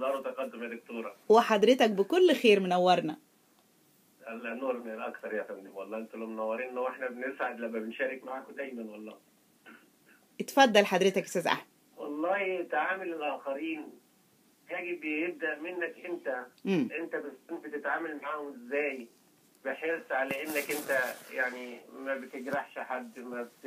ازدهار وتقدم يا دكتوره وحضرتك بكل خير منورنا الله نور من الاكثر يا فندم والله انتوا اللي منورينا واحنا بنسعد لما بنشارك معاكم دايما والله اتفضل حضرتك يا استاذ احمد والله تعامل الاخرين يجب يبدا منك انت مم. انت بس بتتعامل معاهم ازاي بحرص على انك انت يعني ما بتجرحش حد ما بت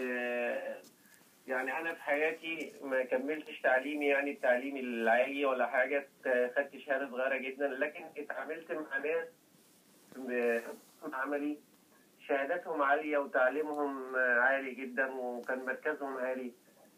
يعني انا في حياتي ما كملتش تعليمي يعني التعليم العالي ولا حاجه خدت شهاده صغيره جدا لكن اتعاملت مع ناس ب- عملي شهاداتهم عاليه وتعليمهم عالي جدا وكان مركزهم عالي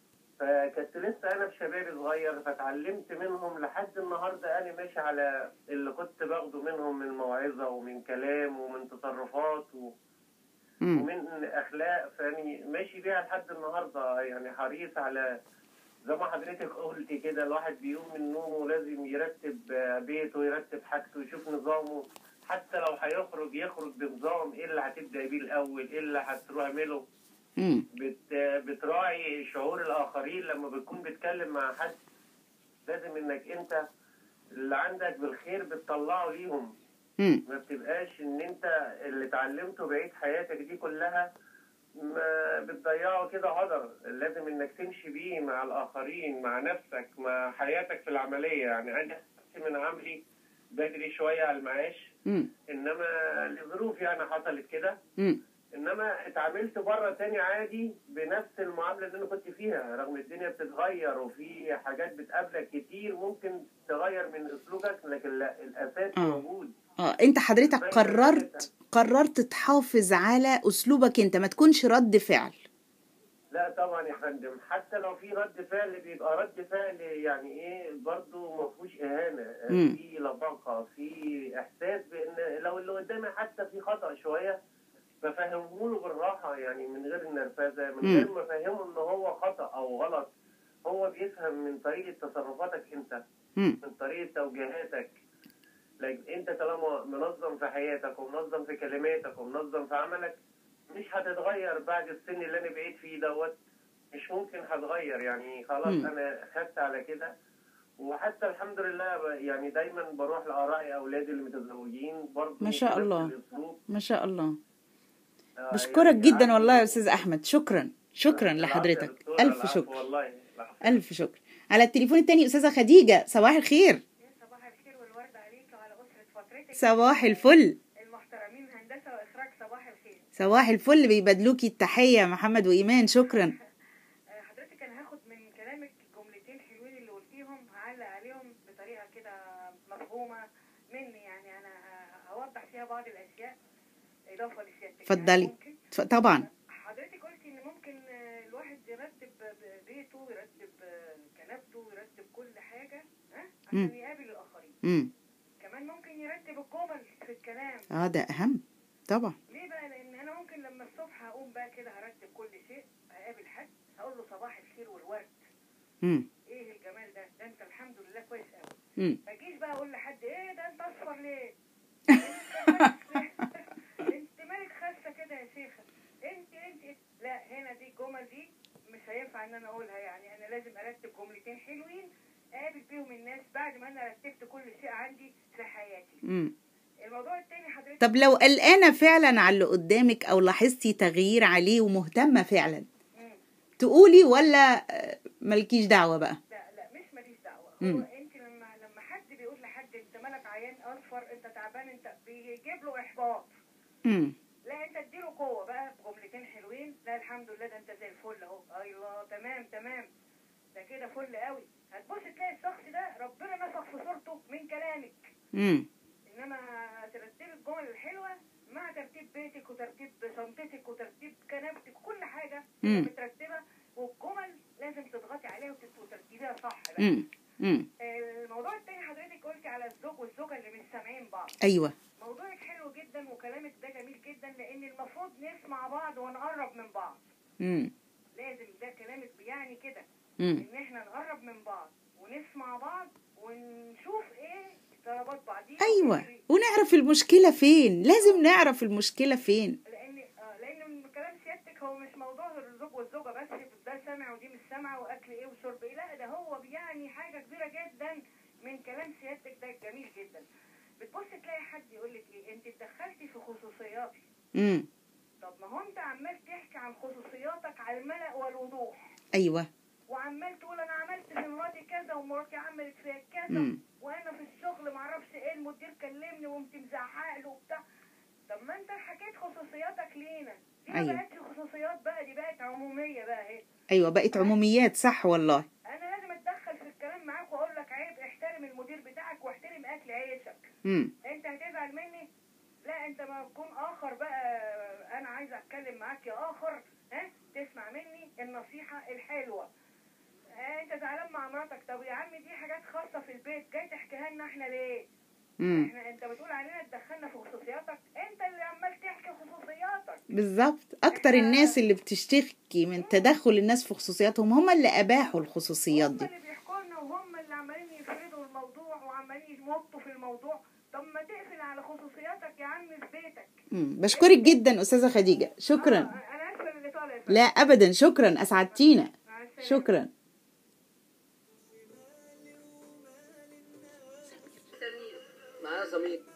فكنت لسه انا في شبابي صغير فتعلمت منهم لحد النهارده انا ماشي على اللي كنت باخده منهم من موعظه ومن كلام ومن تصرفات و... مم. ومن اخلاق فاني ماشي بيها لحد النهارده يعني حريص على زي ما حضرتك قلت كده الواحد بيقوم من نومه لازم يرتب بيته يرتب حاجته يشوف نظامه حتى لو هيخرج يخرج بنظام ايه اللي هتبدا بيه الاول ايه اللي هتروح اعمله مم. بت... بتراعي شعور الاخرين لما بتكون بتكلم مع حد لازم انك انت اللي عندك بالخير بتطلعه ليهم مم. ما بتبقاش ان انت اللي اتعلمته بقيت حياتك دي كلها ما بتضيعه كده هدر لازم انك تمشي بيه مع الاخرين مع نفسك مع حياتك في العمليه يعني انا من عملي بدري شويه على المعاش مم. انما لظروف يعني حصلت كده مم. انما اتعاملت بره تاني عادي بنفس المعامله اللي انا كنت فيها رغم الدنيا بتتغير وفي حاجات بتقابلك كتير ممكن تغير من اسلوبك لكن لا الاساس آه. موجود اه انت حضرتك قررت قررت تحافظ على اسلوبك انت ما تكونش رد فعل لا طبعا يا فندم حتى لو في رد فعل بيبقى رد فعل يعني ايه برضه ما فيهوش اهانه مم. في لباقه في احساس بان لو اللي قدامي حتى في خطا شويه بفهمه له بالراحه يعني من غير النرفزه من مم. غير ما افهمه ان هو خطا او غلط هو بيفهم من طريقه تصرفاتك انت مم. من طريقه توجيهاتك لكن انت طالما منظم في حياتك ومنظم في كلماتك ومنظم في عملك مش هتتغير بعد السن اللي انا بقيت فيه دوت مش ممكن هتغير يعني خلاص مم. انا خدت على كده وحتى الحمد لله ب- يعني دايما بروح لاراء اولادي اللي متزوجين برضه ما شاء بنفس الله. الأسلوب. ما شاء الله آه، بشكرك يعني جدا عندي- والله يا استاذ احمد شكرا شكرا العفو يا لحضرتك دكتورة، الف العفو شكر والله العفو. الف شكر على التليفون التاني استاذه خديجه صباح الخير صباح الخير والورد عليك وعلى أسرة فترتك صباح الفل المحترمين هندسة وإخراج صباح الخير صباح الفل بيبادلوكي التحيه محمد وايمان شكرا آه، حضرتك أنا هاخد من كلامك جملتين حلوين اللي قلتيهم هعلق عليهم بطريقة كده مفهومة مني يعني أنا ه- هوضح فيها بعض الأشياء إضافة لسيادتك اتفضلي. يعني ممكن ف- طبعا حضرتك قلتي إن ممكن آه، الواحد يرتب ب- بيته يرتب آه، كنبته يرتب كل حاجة ها مم. عشان يقابل الآخرين امم كمان ممكن يرتب الجمل في الكلام اه ده اهم طبعا ليه بقى لان انا ممكن لما الصبح هقوم بقى كده هرتب كل شيء هقابل حد هقول له صباح الخير والورد امم ايه الجمال ده ده انت الحمد لله كويس قوي امم ما اجيش بقى اقول لحد ايه ده انت اصفر ليه انت مالك خاسه كده يا شيخه انت انت لا هنا دي الجمل دي مش هينفع ان انا اقولها يعني انا لازم ارتب جملتين حلوين اقابل بيهم الناس بعد ما انا رتبت كل شيء عندي في حياتي امم الموضوع التاني حضرتك طب لو قلقانه فعلا على اللي قدامك او لاحظتي تغيير عليه ومهتمه فعلا مم. تقولي ولا آه، مالكيش دعوه بقى لا لا مش ماليش دعوه مم. هو انت لما لما حد بيقول لحد انت مالك عيان اصفر انت تعبان انت بيجيب له احباط امم لا انت اديله قوه بقى بجملتين حلوين لا الحمد لله ده انت زي الفل اهو الله تمام تمام ده كده فل قوي هتبص تلاقي الشخص ده ربنا نفخ في صورته من كلامك امم انما ترتبي الجمل الحلوه مع ترتيب بيتك وترتيب شنطتك وترتيب كنبتك كل حاجه مم. مترتبه والجمل لازم تضغطي عليها وتت- وترتبيها صح بقى امم امم الموضوع التاني حضرتك قلتي على الزوج والزوجه اللي مش سامعين بعض ايوه موضوعك حلو جدا وكلامك ده جميل جدا لان المفروض نسمع بعض ونقرب من بعض امم لازم ده كلامك بيعني كده امم ان احنا نقرب من بعض ونسمع بعض ونشوف ايه طلبات بعضينا ايوه ونجري. ونعرف المشكله فين لازم نعرف المشكله فين لان آه لان من كلام سيادتك هو مش موضوع الزوج والزوجه بس ده سامع ودي مش سامعه واكل ايه وشرب ايه لا ده هو بيعني حاجه كبيره جدا من كلام سيادتك ده جميل جدا بتبص تلاقي حد يقول لك ايه انت اتدخلتي في خصوصياتي امم طب ما هو انت عمال تحكي عن خصوصياتك على الملأ والوضوح ايوه وعمال تقول انا عملت في مراتي كذا ومراتي عملت فيا كذا مم. وانا في الشغل معرفش ايه المدير كلمني وقمت مزعق له وبتاع طب ما انت حكيت خصوصياتك لينا دي ما أيوة. بقتش خصوصيات بقى دي بقت عموميه بقى اهي ايوه بقت عموميات صح والله انا لازم اتدخل في الكلام معاك واقول لك عيب احترم المدير بتاعك واحترم اكل عيشك امم انت هتزعل مني لا انت ما تكون اخر بقى انا عايز اتكلم معاك يا اخر ها تسمع مني النصيحه الحلوه اه انت زعلان مع مراتك طب يا عم دي حاجات خاصه في البيت جاي تحكيها لنا احنا ليه امم احنا انت بتقول علينا اتدخلنا في خصوصياتك انت اللي عمال تحكي خصوصياتك بالظبط اكتر الناس اللي بتشتكي من تدخل الناس في خصوصياتهم هم اللي اباحوا الخصوصيات هم دي اللي بيحكوا لنا وهم اللي عمالين يفردوا الموضوع وعمالين يمطوا في الموضوع طب ما تقفل على خصوصياتك يا عم في بيتك مم. بشكرك جدا استاذه خديجه شكرا آه، انا اسفه اللي طالع لا ابدا شكرا اسعدتينا مع السلامة. شكرا معايا سمير